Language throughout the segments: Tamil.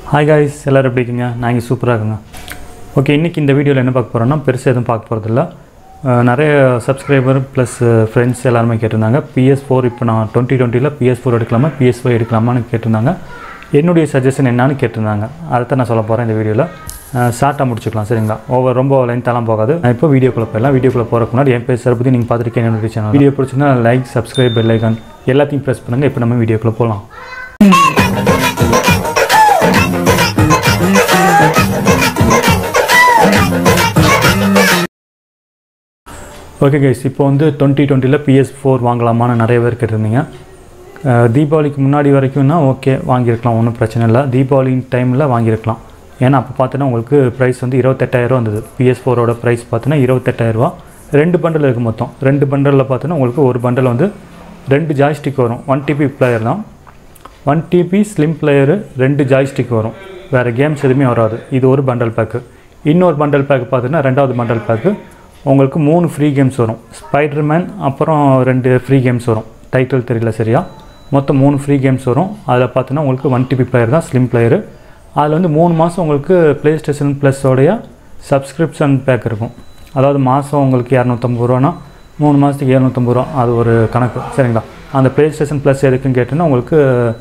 ஹாய் காய்ஸ் எல்லோரும் எப்படி இருக்கீங்க நான் இங்கே சூப்பராக இருக்குங்க ஓகே இன்றைக்கி இந்த வீடியோவில் என்ன பார்க்க போகிறோன்னா பெருசாக எதுவும் பார்க்க போகிறதில்ல நிறைய சப்ஸ்கிரைபர் ப்ளஸ் ஃப்ரெண்ட்ஸ் எல்லாருமே கேட்டிருந்தாங்க பிஎஸ் ஃபோர் இப்போ நான் டுவெண்ட்டி டுவெண்ட்டியில் பிஎஸ் ஃபோர் எடுக்கலாமா பிஎஸ் ஃபைவ் எடுக்கலாமான்னு கேட்டிருந்தாங்க என்னுடைய சஜஷன் என்னன்னு கேட்டிருந்தாங்க அதை தான் நான் சொல்ல போகிறேன் இந்த வீடியோவில் ஷார்ட்டாக முடிச்சுக்கலாம் சரிங்களா ஓவர் ரொம்ப லென்த்தெல்லாம் போகாது நான் இப்போ வீடியோக்குள்ளே போயிடலாம் வீடியோக்குள்ளே போகிறக்கு முன்னாடி என் பேர் பற்றி நீங்கள் பார்த்துருக்கேன் என்னுடைய சேனல் வீடியோ பிடிச்சிங்கன்னா லைக் சப்ஸ்கிரைப் பெல் ஐக்கான் எல்லாத்தையும் ப்ரெஸ் பண்ணுங்கள் இப்போ நம்ம வீடியோக்குள்ளே போகலாம் ஓகே கைஸ் இப்போ வந்து டுவெண்ட்டி டுவெண்ட்டியில் பிஎஸ் ஃபோர் வாங்கலாமான்னு நிறைய பேர் கேட்டிருந்தீங்க அஹ் தீபாவளிக்கு முன்னாடி வரைக்கும்னா ஓகே வாங்கியிருக்கலாம் ஒன்றும் பிரச்சனை இல்லை தீபாவளி டைமில் வாங்கியிருக்கலாம் ஏன்னா அப்போ பார்த்தோன்னா உங்களுக்கு ப்ரைஸ் வந்து இருபத்தெட்டாயிரம் வந்தது பிஎஸ் ஃபோரோட ப்ரைஸ் பார்த்தோன்னா இருபத்தெட்டாயிரரூவா ரெண்டு பண்டல் இருக்குது மொத்தம் ரெண்டு பண்டலில் பார்த்தோன்னா உங்களுக்கு ஒரு பண்டல் வந்து ரெண்டு ஜாய்ஸ்டிக் வரும் ஒன் டிபி பிளேயர் தான் ஒன் டிபி ஸ்லிம் பிளேயரு ரெண்டு ஜாய்ஸ்டிக் வரும் வேறு கேம்ஸ் எதுவுமே வராது இது ஒரு பண்டல் பேக்கு இன்னொரு பண்டல் பேக் பார்த்தீங்கன்னா ரெண்டாவது பண்டல் பேக்கு உங்களுக்கு மூணு ஃப்ரீ கேம்ஸ் வரும் ஸ்பைடர்மேன் அப்புறம் ரெண்டு ஃப்ரீ கேம்ஸ் வரும் டைட்டில் தெரியல சரியா மொத்தம் மூணு ஃப்ரீ கேம்ஸ் வரும் அதில் பார்த்தீங்கன்னா உங்களுக்கு ஒன் டிபி பிளேயர் தான் ஸ்லிம் பிளேயரு அதில் வந்து மூணு மாதம் உங்களுக்கு ப்ளே ஸ்டேஷன் ப்ளஸோடைய சப்ஸ்கிரிப்ஷன் பேக் இருக்கும் அதாவது மாதம் உங்களுக்கு இரநூத்தம்பது ரூபானா மூணு மாதத்துக்கு எழுநூற்றம்பது ரூபா அது ஒரு கணக்கு சரிங்களா அந்த ப்ளே ஸ்டேஷன் ப்ளஸ் எதுக்குன்னு கேட்டோன்னா உங்களுக்கு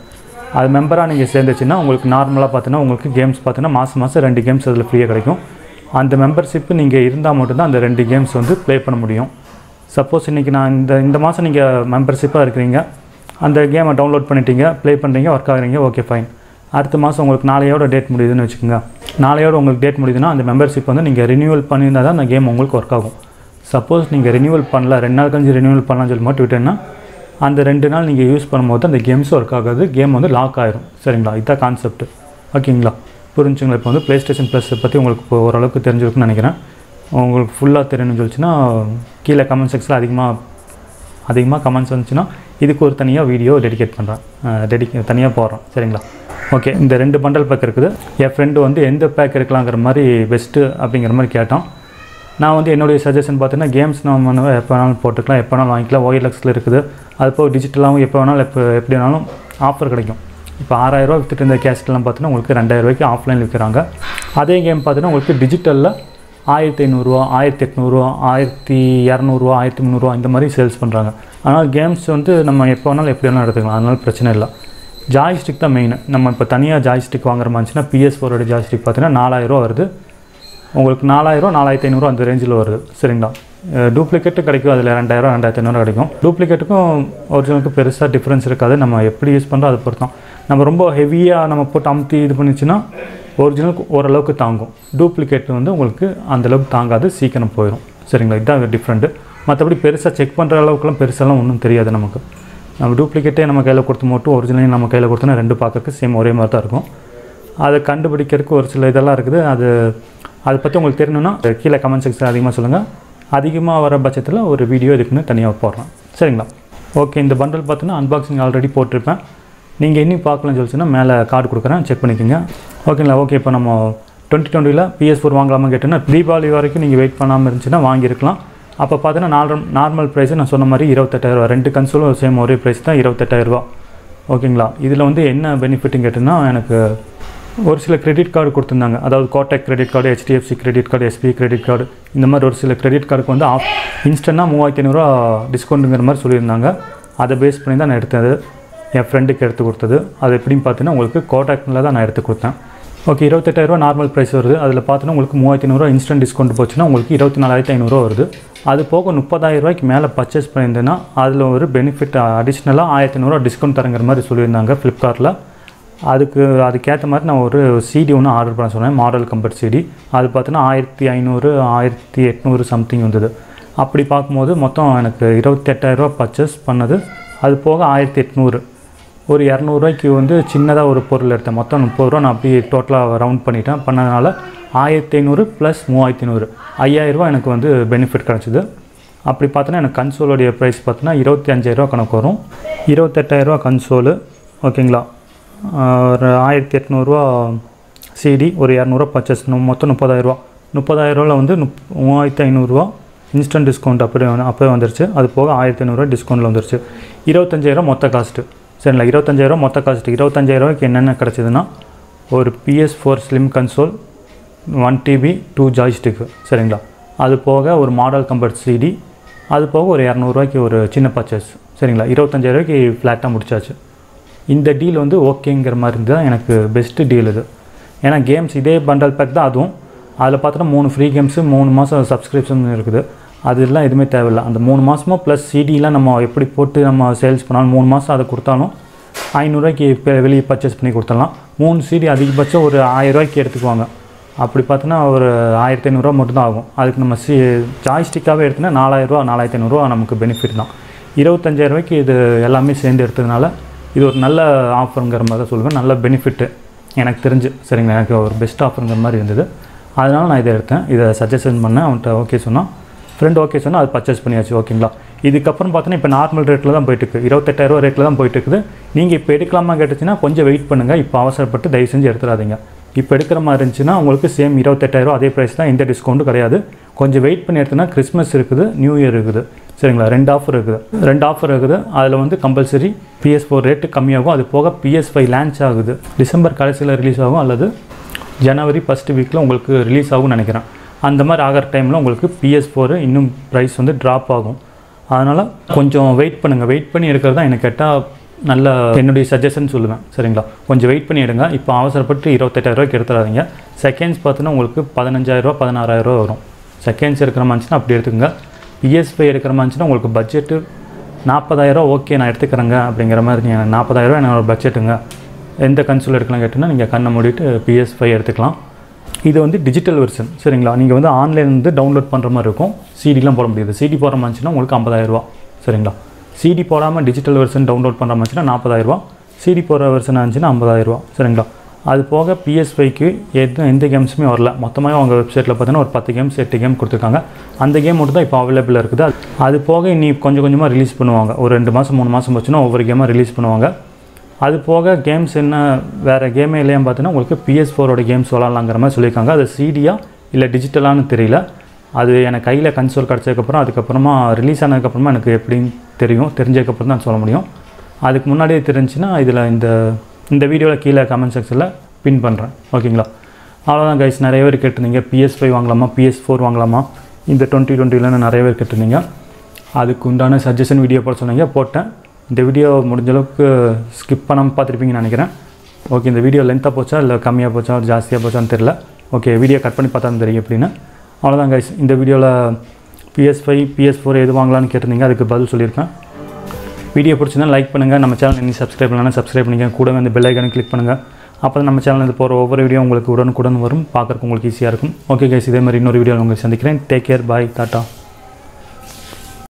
அது மெம்பராக நீங்கள் சேர்ந்துச்சுன்னா உங்களுக்கு நார்மலாக பார்த்தீங்கன்னா உங்களுக்கு கேம்ஸ் பார்த்தீங்கன்னா மாதம் மாதம் ரெண்டு கேம்ஸ் அதில் ஃப்ரீயாக கிடைக்கும் அந்த மெம்பர்ஷிப்பு நீங்கள் இருந்தால் மட்டும்தான் அந்த ரெண்டு கேம்ஸ் வந்து ப்ளே பண்ண முடியும் சப்போஸ் இன்றைக்கி நான் இந்த இந்த மாதம் நீங்கள் மெம்பர்ஷிப்பாக இருக்கிறீங்க அந்த கேமை டவுன்லோட் பண்ணிட்டீங்க ப்ளே பண்ணுறீங்க ஒர்க் ஆகுறீங்க ஓகே ஃபைன் அடுத்த மாதம் உங்களுக்கு நாளையோட டேட் முடியுதுன்னு வச்சுக்கோங்க நாளையோட உங்களுக்கு டேட் முடியுதுன்னா அந்த மெம்பர்ஷிப் வந்து நீங்கள் ரினியூவல் பண்ணியிருந்தால் தான் அந்த கேம் உங்களுக்கு ஒர்க் ஆகும் சப்போஸ் நீங்கள் ரினியூவல் பண்ணல ரெண்டு நாள் கழிஞ்சு ரினியூவல் பண்ணலாம்னு சொல்லி மட்டும் விட்டேன்னா அந்த ரெண்டு நாள் நீங்கள் யூஸ் பண்ணும்போது அந்த கேம்ஸ் ஒர்க் ஆகாது கேம் வந்து லாக் ஆயிரும் சரிங்களா இதுதான் கான்செப்ட் ஓகேங்களா புரிஞ்சுங்களா இப்போ வந்து ப்ளே ஸ்டேஷன் ப்ளஸ் பற்றி உங்களுக்கு இப்போ ஓரளவுக்கு தெரிஞ்சிருக்குன்னு நினைக்கிறேன் உங்களுக்கு ஃபுல்லாக தெரியணும்னு சொல்லிச்சுன்னா கீழே கமெண்ட் செக்ஷனில் அதிகமாக அதிகமாக கமெண்ட்ஸ் வந்துச்சுன்னா இதுக்கு ஒரு தனியாக வீடியோ டெடிகேட் பண்ணுறேன் டெடிகே தனியாக போடுறேன் சரிங்களா ஓகே இந்த ரெண்டு பண்டல் பேக் இருக்குது என் ஃப்ரெண்டு வந்து எந்த பேக் எடுக்கலாங்கிற மாதிரி பெஸ்ட்டு அப்படிங்கிற மாதிரி கேட்டான் நான் வந்து என்னுடைய சஜஷன் பார்த்தீங்கன்னா கேம்ஸ் நம்ம வந்து எப்போ வேணாலும் போட்டுக்கலாம் எப்போ வேணாலும் வாங்கிக்கலாம் ஒய்லக்ஸில் இருக்குது அது போக டிஜிட்டலாகவும் எப்போ வேணாலும் எப்போ எப்படி வேணாலும் ஆஃபர் கிடைக்கும் இப்போ ஆறாயிரரூவா விற்றுட்டு இருந்த கேஸ்ட்லாம் பார்த்தீங்கன்னா உங்களுக்கு ரெண்டாயிரரூவாய்க்கு ஆஃப்லைன் விற்கிறாங்க அதே கேம் பார்த்தீங்கன்னா உங்களுக்கு டிஜிட்டலில் ஆயிரத்தி ஐநூறுரூவா ஆயிரத்தி எட்நூறுரூவா ஆயிரத்தி இரநூறுவா ஆயிரத்தி முந்நூறுரூவா இந்த மாதிரி சேல்ஸ் பண்ணுறாங்க ஆனால் கேம்ஸ் வந்து நம்ம எப்போ வேணாலும் எப்படி வேணாலும் எடுத்துக்கலாம் அதனால பிரச்சனை இல்லை ஜாய்ஸ்டிக் தான் மெயின் நம்ம இப்போ தனியாக ஜாய்ஸ்டிக் வாங்குற மாதிரி இருந்துச்சுன்னா பிஎஸ் ஃபோரோட ஜாய்ஸ்டிக் பார்த்தீங்கன்னா நாலாயிரரூவா வருது உங்களுக்கு நாலாயிரம் நாலாயிரத்தி ஐநூறு அந்த ரேஞ்சில் வருது சரிங்களா டூப்ளிகேட்டு கிடைக்கும் அதில் ரெண்டாயிரம் ரெண்டாயிரத்தி ஐநூறு கிடைக்கும் டூப்ளிகேட்டுக்கும் ஒரிஜினலுக்கு பெருசாக டிஃப்ரென்ஸ் இருக்காது நம்ம எப்படி யூஸ் பண்ணுறோம் அதை பொறுத்தோம் நம்ம ரொம்ப ஹெவியாக நம்ம போட்டு அமுத்தி இது பண்ணிச்சுன்னா ஒரிஜினலுக்கு ஓரளவுக்கு தாங்கும் டூப்ளிகேட் வந்து உங்களுக்கு அந்தளவுக்கு தாங்காது சீக்கிரம் போயிடும் சரிங்களா இதுதான் டிஃப்ரெண்ட்டு மற்றபடி பெருசாக செக் பண்ணுற அளவுக்குலாம் பெருசாலாம் ஒன்றும் தெரியாது நமக்கு நம்ம டூப்ளிகேட்டே நம்ம கையில் கொடுத்து மட்டும் ஒரிஜினலையும் நம்ம கையில் கொடுத்தோன்னா ரெண்டு பார்க்கறதுக்கு சேம் ஒரே மாதிரி தான் இருக்கும் அதை கண்டுபிடிக்கிறதுக்கு ஒரு சில இதெல்லாம் இருக்குது அது அதை பற்றி உங்களுக்கு தெரியணும்னா கீழே கமெண்ட் செக்ஷன் அதிகமாக சொல்லுங்கள் அதிகமாக வர பட்சத்தில் ஒரு வீடியோ இதுக்குன்னு தனியாக போடுறேன் சரிங்களா ஓகே இந்த பண்டல் பார்த்தீங்கன்னா அன்பாக்சிங் ஆல்ரெடி போட்டிருப்பேன் நீங்கள் இன்னும் பார்க்கலன்னு சொல்லிச்சுன்னா மேலே கார்டு கொடுக்குறேன் செக் பண்ணிக்கோங்க ஓகேங்களா ஓகே இப்போ நம்ம டுவெண்ட்டி டுவெண்ட்டியில் பிஎஸ் ஃபோர் வாங்கலாமா கேட்டோன்னா தீபாவளி வரைக்கும் நீங்கள் வெயிட் பண்ணாமல் இருந்துச்சுன்னா வாங்கியிருக்கலாம் அப்போ பார்த்தீங்கன்னா நார்மல் நார்மல் ப்ரைஸு நான் சொன்ன மாதிரி இருபத்தெட்டாயிரரூவா ரெண்டு கன்சோலும் சேம் ஒரே ப்ரைஸ் தான் இருபத்தெட்டாயிரரூவா ஓகேங்களா இதில் வந்து என்ன பெனிஃபிட்னு கேட்டிங்கன்னா எனக்கு ஒரு சில கிரெடிட் கார்டு கொடுத்துருந்தாங்க அதாவது Kotak credit card HDFC credit card SB credit card இந்த மாதிரி ஒரு சில கிரெடிட் கார்டுக்கு வந்து ஆஃப் இன்ஸ்டண்ட்டாக மூவாயிரத்தி ஐநூறுரூவா டிஸ்கவுண்ட்டுங்கிற மாதிரி சொல்லியிருந்தாங்க அதை பேஸ் பண்ணி தான் நான் எடுத்தது என் ஃப்ரெண்டுக்கு எடுத்து கொடுத்தது அது எப்படின்னு பார்த்தீங்கன்னா உங்களுக்கு கோட்டாக்டில் தான் நான் எடுத்து கொடுத்தேன் ஓகே இருபத்தெட்டாயிரரூவா நார்மல் ப்ரைஸ் வருது அதில் பார்த்தீங்கன்னா உங்களுக்கு மூவாயிரத்தி ஐநூறுரூவா இன்ஸ்டன்ட் டிஸ்கவுண்ட் போச்சுன்னா உங்களுக்கு இருபத்தி நாலாயிரத்தி ஐநூறுரூவா வருது அது போக முப்பதாயிரம் ரூபாய்க்கு மேலே பர்ச்சேஸ் பண்ணியிருந்தேன்னா அதில் ஒரு பெனிஃபிட் அடிஷ்னலாக ஆயிரத்தி ஐநூறுரூவா டிஸ்கவுண்ட் தரங்கிற மாதிரி சொல்லியிருந்தாங்க ஃப்ளிப்கார்ட்டில் அதுக்கு அதுக்கேற்ற மாதிரி நான் ஒரு சிடி ஒன்று ஆர்டர் பண்ண சொன்னேன் மாடல் கம்பெட் சிடி அது பார்த்தீங்கன்னா ஆயிரத்தி ஐநூறு ஆயிரத்தி எட்நூறு சம்திங் வந்தது அப்படி பார்க்கும்போது மொத்தம் எனக்கு இருபத்தெட்டாயிரரூவா பர்ச்சேஸ் பண்ணது அது போக ஆயிரத்தி எட்நூறு ஒரு இரநூறுவாய்க்கு வந்து சின்னதாக ஒரு பொருள் எடுத்தேன் மொத்தம் முப்பது ரூபா நான் அப்படியே டோட்டலாக ரவுண்ட் பண்ணிட்டேன் பண்ணதுனால ஆயிரத்தி ஐநூறு ப்ளஸ் மூவாயிரத்தி ஐநூறு ஐயாயிரரூவா எனக்கு வந்து பெனிஃபிட் கிடச்சிது அப்படி பார்த்தோன்னா எனக்கு கன்சோலுடைய ப்ரைஸ் பார்த்தீங்கன்னா இருபத்தி அஞ்சாயிரரூவா கணக்கு வரும் இருபத்தெட்டாயிரரூவா கன்சோலு ஓகேங்களா ஒரு ஆயிரத்தி எட்நூறுரூவா சிடி ஒரு இரநூறுவா பர்ச்சேஸ் மொத்தம் முப்பதாயிரரூவா முப்பதாயிரரூவாவில் வந்து முப் மூவாயிரத்தி ஐநூறுரூவா இன்ஸ்டன்ட் டிஸ்கவுண்ட் அப்படியே வந்து அப்போயே வந்துருச்சு அது போக ஆயிரத்தி ஐநூறுரூவா டிஸ்கவுண்ட்டில் வந்துருச்சு இருபத்தஞ்சாயிரம் மொத்த காஸ்ட்டு சரிங்களா இருபத்தஞ்சாயிரம் மொத்த காஸ்ட்டு இருபத்தஞ்சாயிரரூவாய்க்கு என்னென்ன கிடச்சிதுன்னா ஒரு PS four slim console one TB two joystick சரிங்களா அது போக ஒரு மாடல் கம்பர்ட் சிடி அது போக ஒரு இரநூறுவாய்க்கு ஒரு சின்ன பர்ச்சேஸ் சரிங்களா இருபத்தஞ்சாயிரூவாய்க்கு ஃப்ளாட்டாக முடிச்சாச்சு இந்த டீல் வந்து ஓகேங்கிற மாதிரி இருந்தால் எனக்கு பெஸ்ட்டு டீல் இது ஏன்னா கேம்ஸ் இதே பண்டல் பேக் தான் அதுவும் அதில் பார்த்தோன்னா மூணு ஃப்ரீ கேம்ஸு மூணு மாதம் சப்ஸ்கிரிப்ஷன் இருக்குது அதெல்லாம் எதுவுமே தேவையில்லை அந்த மூணு மாதமும் ப்ளஸ் சிடிலாம் நம்ம எப்படி போட்டு நம்ம சேல்ஸ் பண்ணாலும் மூணு மாதம் அதை கொடுத்தாலும் ஐநூறுரூவாய்க்கு இப்போ வெளியே பர்ச்சேஸ் பண்ணி கொடுத்துடலாம் மூணு சிடி அதிகபட்சம் ஒரு ஆயிரரூவாய்க்கு எடுத்துக்குவாங்க அப்படி பார்த்தோன்னா ஒரு ஆயிரத்தி ஐநூறுரூவா மட்டும்தான் ஆகும் அதுக்கு நம்ம சி ஜாய்ஸ்டிக்காகவே எடுத்தோன்னா நாலாயிரரூவா நாலாயிரத்தி ஐநூறுரூவா நமக்கு பெனிஃபிட் தான் இருபத்தஞ்சாயிரரூவாய்க்கு இது எல்லாமே சேர்ந்து எடுத்ததுனால இது ஒரு நல்ல ஆஃபருங்கிற மாதிரி தான் சொல்லுவேன் நல்ல பெனிஃபிட்டு எனக்கு தெரிஞ்சு சரிங்களா எனக்கு ஒரு பெஸ்ட் ஆஃபருங்கிற மாதிரி இருந்தது அதனால் நான் இதை எடுத்தேன் இதை சஜஷன் பண்ணேன் அவன்கிட்ட ஓகே சொன்னான் ஃப்ரெண்ட் ஓகே சொன்னால் அது பர்ச்சேஸ் பண்ணியாச்சு ஓகேங்களா இதுக்கப்புறம் பார்த்தோன்னா இப்போ நார்மல் ரேட்டில் தான் போயிட்டுருக்கு இருபத்தெட்டாயிரரூவா ரேட்டில் தான் போயிட்டு இருக்குது நீங்கள் இப்போ எடுக்கலாமா கேட்டுச்சுன்னா கொஞ்சம் வெயிட் பண்ணுங்கள் இப்போ அவசரப்பட்டு தயவு செஞ்சு எடுத்துடாதீங்க இப்போ எடுக்கிற மாதிரி இருந்துச்சுன்னா உங்களுக்கு சேம் இருபத்தெட்டாயிரம் அதே ப்ரைஸ் தான் எந்த டிஸ்கவுண்ட்டும் கிடையாது கொஞ்சம் வெயிட் பண்ணி எடுத்தோன்னா கிறிஸ்மஸ் இருக்குது நியூ இயர் இருக்குது சரிங்களா ரெண்டு ஆஃபர் இருக்குது ரெண்டு ஆஃபர் இருக்குது அதில் வந்து கம்பல்சரி பிஎஸ் ஃபோர் ரேட்டு கம்மியாகும் அது போக பிஎஸ் ஃபைவ் லான்ச் ஆகுது டிசம்பர் கடைசியில் ரிலீஸ் ஆகும் அல்லது ஜனவரி ஃபஸ்ட்டு வீக்கில் உங்களுக்கு ரிலீஸ் ஆகும்னு நினைக்கிறேன் அந்த மாதிரி ஆகிற டைமில் உங்களுக்கு பிஎஸ் ஃபோரு இன்னும் ப்ரைஸ் வந்து ட்ராப் ஆகும் அதனால் கொஞ்சம் வெயிட் பண்ணுங்கள் வெயிட் பண்ணி எடுக்கிறது தான் எனக்கு கேட்டால் நல்ல என்னுடைய சஜஷன் சொல்லுவேன் சரிங்களா கொஞ்சம் வெயிட் பண்ணி எடுங்க இப்போ அவசரப்பட்டு இருபத்தெட்டாயிரரூவாய்க்கு எடுத்துடாதீங்க செகண்ட்ஸ் பார்த்தீங்கன்னா உங்களுக்கு பதினஞ்சாயிரரூவா பதினாறாயிரரூவா வரும் செகண்ட்ஸ் எடுக்கிற மாதிரிச்சுன்னா அப்படி எடுத்துக்கோங்க பிஎஸ்பை எடுக்கிற மாதிரிச்சுன்னா உங்களுக்கு பட்ஜெட்டு நாற்பதாயிரம் ஓகே நான் எடுத்துக்கிறேங்க அப்படிங்கிற மாதிரி நீங்கள் நாற்பதாயிரரூவா என்னோட பட்ஜெட்டுங்க எந்த கன்சோல் எடுக்கலாம் கேட்டிங்கன்னா நீங்கள் கண்ணை மூடிட்டு பிஎஸ் ஃபைவ் எடுத்துக்கலாம் இது வந்து டிஜிட்டல் வெர்ஷன் சரிங்களா நீங்கள் வந்து ஆன்லைன் வந்து டவுன்லோட் பண்ணுற மாதிரி இருக்கும் சிடிலாம் போட முடியாது சிடி போடுற மாதிரி இருந்துச்சுன்னா உங்களுக்கு ஐம்பதாயிரரூவா சரிங்களா சிடி போடாமல் டிஜிட்டல் வெர்ஷன் டவுன்லோட் பண்ணுற மாதிரி இருந்துச்சுன்னா நாற்பதாயிரரூவா சிடி போடுற வெர்ஷன் இருந்துச்சுன்னா ஐம்பதாயிரரூவா சரிங்களா அது போக பிஎஸ் ஃபைவ்க்கு எதுவும் எந்த கேம்ஸுமே வரல மொத்தமாக அவங்க வெப்சைட்டில் பார்த்தீங்கன்னா ஒரு பத்து கேம்ஸ் எட்டு கேம் கொடுத்துருக்காங்க அந்த கேம் மட்டும் தான் இப்போ அவைலபிளாக இருக்குது அது- அது போக இனி கொஞ்சம் கொஞ்சமாக ரிலீஸ் பண்ணுவாங்க ஒரு ரெண்டு மாதம் மூணு மாதம் போச்சுன்னா ஒவ்வொரு கேமாக ரிலீஸ் பண்ணுவாங்க அது போக கேம்ஸ் என்ன வேறு கேமே இல்லையான்னு பார்த்தீங்கன்னா உங்களுக்கு பிஎஸ் ஃபோரோட கேம்ஸ் விளாட்லாங்கிற மாதிரி சொல்லியிருக்காங்க அது சிடியா இல்லை டிஜிட்டலான்னு தெரியல அது எனக்கு கையில் கன்சோல் கிடச்சதுக்கப்புறம் அதுக்கப்புறமா ரிலீஸ் ஆனதுக்கப்புறமா எனக்கு எப்படின்னு தெரியும் தெரிஞ்சதுக்கப்புறம் தான் சொல்ல முடியும் அதுக்கு முன்னாடியே தெரிஞ்சுன்னா இதில் இந்த இந்த வீடியோவில் கீழே கமெண்ட் செக்ஷனில் பின் பண்ணுறேன் ஓகேங்களா அவ்வளோதான் கைஸ் நிறைய பேர் கேட்டிருந்தீங்க பிஎஸ் ஃபைவ் வாங்கலாமா பிஎஸ் ஃபோர் வாங்கலாமா இந்த டுவெண்ட்டி டுவெண்ட்டிலன்னு நிறைய பேர் கேட்டிருந்தீங்க அதுக்கு உண்டான சஜஷன் வீடியோ போட சொன்னீங்க போட்டேன் இந்த வீடியோ முடிஞ்ச அளவுக்கு ஸ்கிப் பண்ணாமல் பார்த்துருப்பீங்கன்னு நினைக்கிறேன் ஓகே இந்த வீடியோ லென்த்தாக போச்சா இல்லை கம்மியாக போச்சா ஜாஸ்தியாக போச்சான்னு தெரில ஓகே வீடியோ கட் பண்ணி பார்த்தா தான் தெரியும் எப்படின்னு அவ்வளோதான் கைஸ் இந்த வீடியோவில் பிஎஸ் ஃபைவ் பிஎஸ் ஃபோர் எது வாங்கலாம்னு கேட்டிருந்தீங்க அதுக்கு பதில் சொல்லியிருக்கேன் வீடியோ பிடிச்சிருந்தா லைக் பண்ணுங்கள் நம்ம சேனல் இன்னும் சப்ஸ்கிரைப் பண்ணலாம் சப்ஸ்கிரைப் பண்ணிக்க கூடவே அந்த பெல் ஐக்கனை கிளிக் பண்ணுங்கள் அப்போ தான் நம்ம சேனலில் போகிற ஒவ்வொரு வீடியோ உங்களுக்கு உடனுக்குடன் வரும் பார்க்குறக்கு உங்களுக்கு ஈஸியாக இருக்கும் ஓகே கைஸ் இதே மாதிரி இன்னொரு வீடியோ உங்களுக்கு சந்திக்கிறேன் டேக் கேர் பாய் டாட்டா